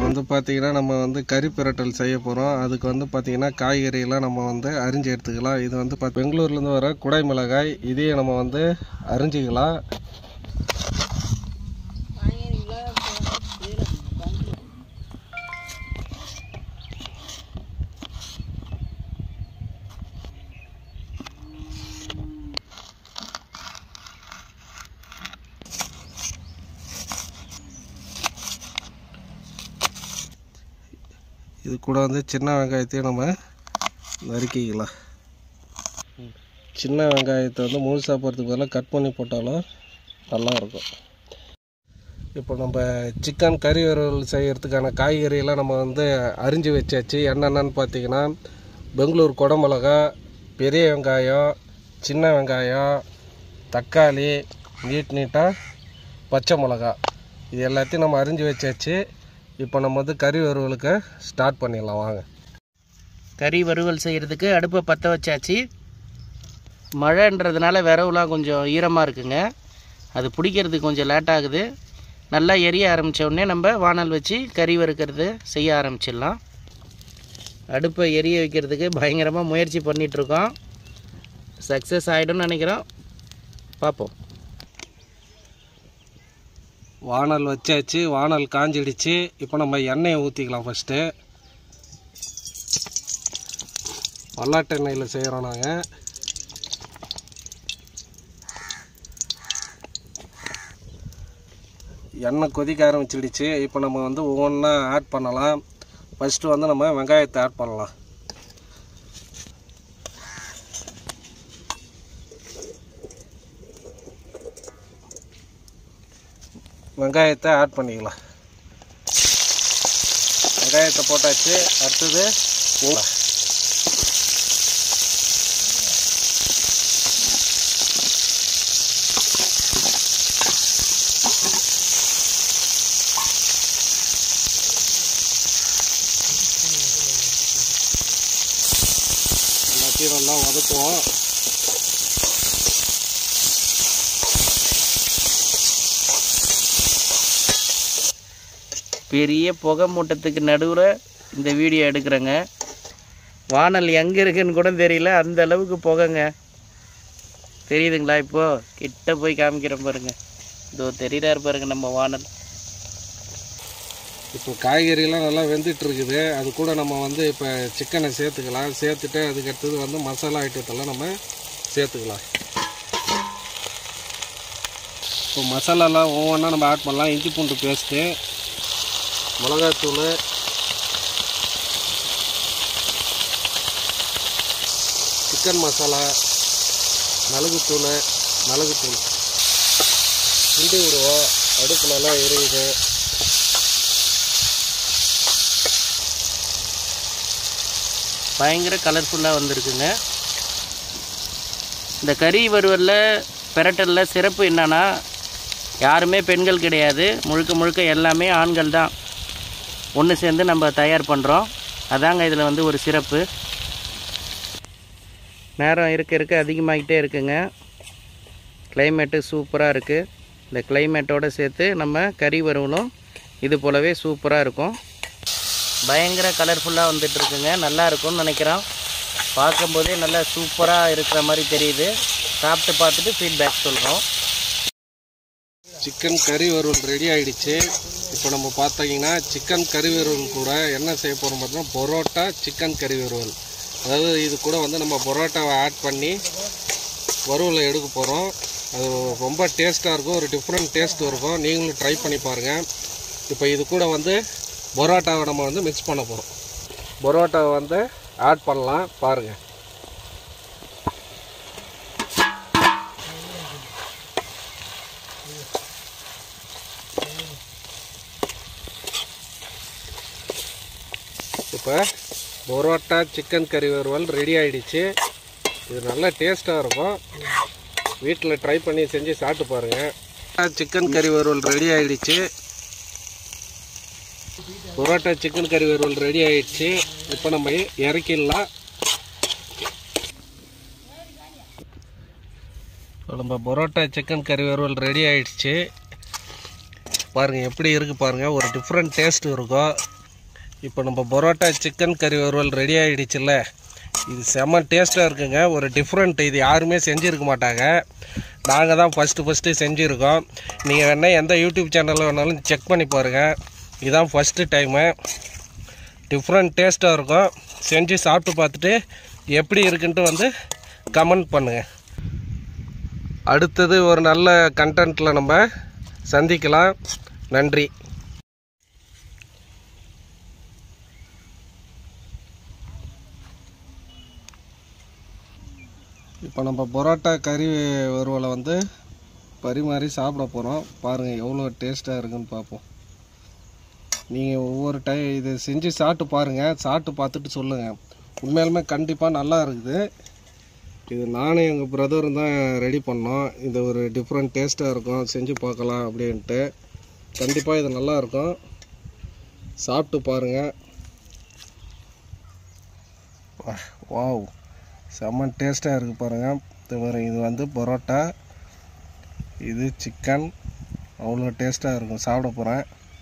வந்து பார்த்தீங்கன்னா நம்ம வந்து கறி பிரட்டல் செய்ய போகிறோம் அதுக்கு வந்து பார்த்தீங்கன்னா காய்கறியெல்லாம் நம்ம வந்து அரிஞ்சு எடுத்துக்கலாம் இது வந்து பார்த்து பெங்களூர்லேருந்து வர குடை மிளகாய் இதையும் நம்ம வந்து அரிஞ்சிக்கலாம் இது கூட வந்து சின்ன வெங்காயத்தையும் நம்ம நறுக்கிக்கலாம் சின்ன வெங்காயத்தை வந்து முழுசாக போகிறதுக்கு பதிலாக கட் பண்ணி போட்டாலும் நல்லா இருக்கும் இப்போ நம்ம சிக்கன் கறி வறுவல் செய்கிறதுக்கான காய்கறியெல்லாம் நம்ம வந்து அரிஞ்சு வச்சாச்சு என்னென்னு பார்த்தீங்கன்னா பெங்களூர் குடமிளகா பெரிய வெங்காயம் சின்ன வெங்காயம் தக்காளி நீட் நீட்டாக பச்சை மிளகா இது எல்லாத்தையும் நம்ம அரிஞ்சு வச்சாச்சு இப்போ நம்ம வந்து கறி வறுவலுக்கு ஸ்டார்ட் பண்ணிடலாம் வாங்க கறி வறுவல் செய்கிறதுக்கு அடுப்பை பற்ற வச்சாச்சு மழைன்றதுனால விரவுலாம் கொஞ்சம் ஈரமாக இருக்குங்க அது பிடிக்கிறதுக்கு கொஞ்சம் லேட் ஆகுது நல்லா எரிய ஆரம்பித்த உடனே நம்ம வானல் வச்சு கறி வறுக்கிறது செய்ய ஆரம்பிச்சிடலாம் அடுப்பை எரிய வைக்கிறதுக்கு பயங்கரமாக முயற்சி பண்ணிகிட்ருக்கோம் சக்ஸஸ் ஆகிடும்னு நினைக்கிறோம் பார்ப்போம் வானல் வச்சாச்சு வானல் காஞ்சிடுச்சு இப்போ நம்ம எண்ணெயை ஊற்றிக்கலாம் ஃபஸ்ட்டு பல்லாட்டு எண்ணெயில் செய்கிறோம் நாங்கள் எண்ணெய் கொதிக்க ஆரம்பிச்சிடுச்சு இப்போ நம்ம வந்து ஒவ்வொன்றா ஆட் பண்ணலாம் ஃபஸ்ட்டு வந்து நம்ம வெங்காயத்தை ஆட் பண்ணலாம் வெங்காயத்தை ஆட் பண்ணிக்கலாம் வெங்காயத்தை போட்டாச்சு அடுத்தது ஊ- எல்லாத்தையும் நல்லா வதக்குவோம் பெரிய புகை மூட்டத்துக்கு நடுவில் இந்த வீடியோ எடுக்கிறேங்க வானல் எங்கே இருக்குன்னு கூட தெரியல அந்த அளவுக்கு புகைங்க தெரியுதுங்களா இப்போ கிட்ட போய் காமிக்கிறேன் பாருங்க இதோ தெரியுறாரு பாருங்க நம்ம வானல் இப்போ காய்கறியெல்லாம் நல்லா வெந்துட்டு இருக்குது அது கூட நம்ம வந்து இப்போ சிக்கனை சேர்த்துக்கலாம் சேர்த்துட்டு அதுக்கு அடுத்தது வந்து மசாலா ஐட்டத்தெல்லாம் நம்ம சேர்த்துக்கலாம் இப்போ மசாலாலாம் ஒவ்வொன்றா நம்ம ஆட் பண்ணலாம் இஞ்சி பூண்டு பேஸ்ட்டு மிளகாத்தூள் சிக்கன் மசாலா மிளகுத்தூள் மிளகுத்தூள் கிண்டி விடுவோம் அடுப்பு நல்லா எரியுது பயங்கர கலர்ஃபுல்லாக வந்திருக்குங்க இந்த கறி வறுவலில் பெரட்டலில் சிறப்பு என்னன்னா யாருமே பெண்கள் கிடையாது முழுக்க முழுக்க எல்லாமே ஆண்கள் தான் ஒன்று சேர்ந்து நம்ம தயார் பண்ணுறோம் அதாங்க இதில் வந்து ஒரு சிறப்பு நேரம் இருக்க இருக்க அதிகமாகிட்டே இருக்குங்க கிளைமேட்டு சூப்பராக இருக்குது இந்த கிளைமேட்டோடு சேர்த்து நம்ம கறி வறுவலும் இது போலவே சூப்பராக இருக்கும் பயங்கர கலர்ஃபுல்லாக வந்துட்டு இருக்குங்க நல்லா இருக்கும்னு நினைக்கிறோம் பார்க்கும்போதே நல்லா சூப்பராக இருக்கிற மாதிரி தெரியுது சாப்பிட்டு பார்த்துட்டு ஃபீட்பேக் சொல்கிறோம் சிக்கன் கறி வறுவல் ரெடி ஆயிடுச்சு இப்போ நம்ம பார்த்தீங்கன்னா சிக்கன் கறி வறுவல் கூட என்ன செய்ய போகிறோம் பார்த்தீங்கன்னா பரோட்டா சிக்கன் கறி வறுவல் அதாவது இது கூட வந்து நம்ம பரோட்டாவை ஆட் பண்ணி வறுவலை எடுக்க போகிறோம் அது ரொம்ப டேஸ்ட்டாக இருக்கும் ஒரு டிஃப்ரெண்ட் டேஸ்ட் இருக்கும் நீங்களும் ட்ரை பண்ணி பாருங்கள் இப்போ இது கூட வந்து பரோட்டாவை நம்ம வந்து மிக்ஸ் பண்ண போகிறோம் பரோட்டாவை வந்து ஆட் பண்ணலாம் பாருங்கள் இப்போ பரோட்டா சிக்கன் கறி வறுவல் ரெடி ஆயிடுச்சு இது நல்லா டேஸ்ட்டாக இருக்கும் வீட்டில் ட்ரை பண்ணி செஞ்சு சாப்பிட்டு பாருங்கள் சிக்கன் கறி வறுவல் ரெடி ஆயிடுச்சு பரோட்டா சிக்கன் கறி வறுவல் ரெடி ஆயிடுச்சு இப்போ நம்ம இறக்கிடலாம் இப்போ நம்ம பரோட்டா சிக்கன் கறி வறுவல் ரெடி ஆயிடுச்சு பாருங்கள் எப்படி இருக்குது பாருங்கள் ஒரு டிஃப்ரெண்ட் டேஸ்ட் இருக்கும் இப்போ நம்ம பரோட்டா சிக்கன் கறி வறுவல் ரெடி ஆகிடுச்சுல்ல இது செம்ம டேஸ்ட்டாக இருக்குங்க ஒரு டிஃப்ரெண்ட் இது யாருமே செஞ்சுருக்க மாட்டாங்க நாங்கள் தான் ஃபஸ்ட்டு ஃபஸ்ட்டு செஞ்சுருக்கோம் நீங்கள் வேணால் எந்த யூடியூப் சேனலில் வேணாலும் செக் பண்ணி பாருங்கள் இதுதான் ஃபஸ்ட்டு டைமு டிஃப்ரெண்ட் டேஸ்ட்டாக இருக்கும் செஞ்சு சாப்பிட்டு பார்த்துட்டு எப்படி இருக்குன்ட்டு வந்து கமெண்ட் பண்ணுங்கள் அடுத்தது ஒரு நல்ல கண்டென்ட்டில் நம்ம சந்திக்கலாம் நன்றி இப்போ நம்ம பரோட்டா கறி வறுவலை வந்து பரிமாறி சாப்பிட போகிறோம் பாருங்கள் எவ்வளோ டேஸ்ட்டாக இருக்குன்னு பார்ப்போம் நீங்கள் ஒவ்வொரு டைம் இது செஞ்சு சாப்பிட்டு பாருங்கள் சாப்பிட்டு பார்த்துட்டு சொல்லுங்கள் உண்மையாலுமே கண்டிப்பாக நல்லா இருக்குது இது நானும் எங்கள் பிரதரும் தான் ரெடி பண்ணோம் இது ஒரு டிஃப்ரெண்ட் டேஸ்ட்டாக இருக்கும் செஞ்சு பார்க்கலாம் அப்படின்ட்டு கண்டிப்பாக இது நல்லா இருக்கும் சாப்பிட்டு பாருங்கள் வாவ் செம்ம டேஸ்ட்டாக இருக்குது பாருங்கள் இது வர இது வந்து பரோட்டா இது சிக்கன் அவ்வளோ டேஸ்ட்டாக இருக்கும் சாப்பிட போகிறேன்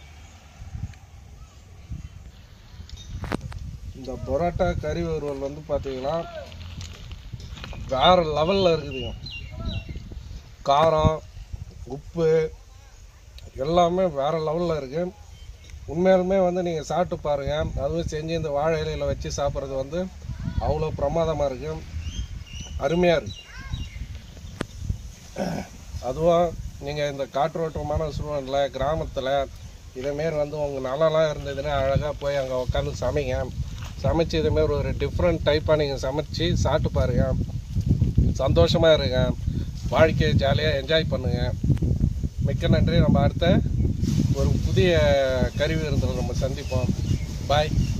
இந்த பரோட்டா கறி வறுவல் வந்து பார்த்தீங்கன்னா வேறு லெவலில் இருக்குதுங்க காரம் உப்பு எல்லாமே வேறு லெவலில் இருக்குது உண்மையாலுமே வந்து நீங்கள் சாப்பிட்டு பாருங்கள் அதுவும் செஞ்சு இந்த வாழை இலையில் வச்சு சாப்பிட்றது வந்து அவ்வளோ பிரமாதமாக இருக்குது அருமையாக இருக்குது அதுவும் நீங்கள் இந்த காற்றோட்டமான சூழ்நிலை கிராமத்தில் இதேமாரி வந்து உங்கள் நலலாம் இருந்ததுன்னா அழகாக போய் அங்கே உட்காந்து சமைங்க சமைச்சு இதேமாரி ஒரு டிஃப்ரெண்ட் டைப்பாக நீங்கள் சமைச்சு சாப்பிட்டு பாருங்கள் சந்தோஷமாக இருங்க வாழ்க்கையை ஜாலியாக என்ஜாய் பண்ணுங்கள் மிக்க நன்றி நம்ம அடுத்த ஒரு புதிய கருவி இருந்ததை நம்ம சந்திப்போம் பாய்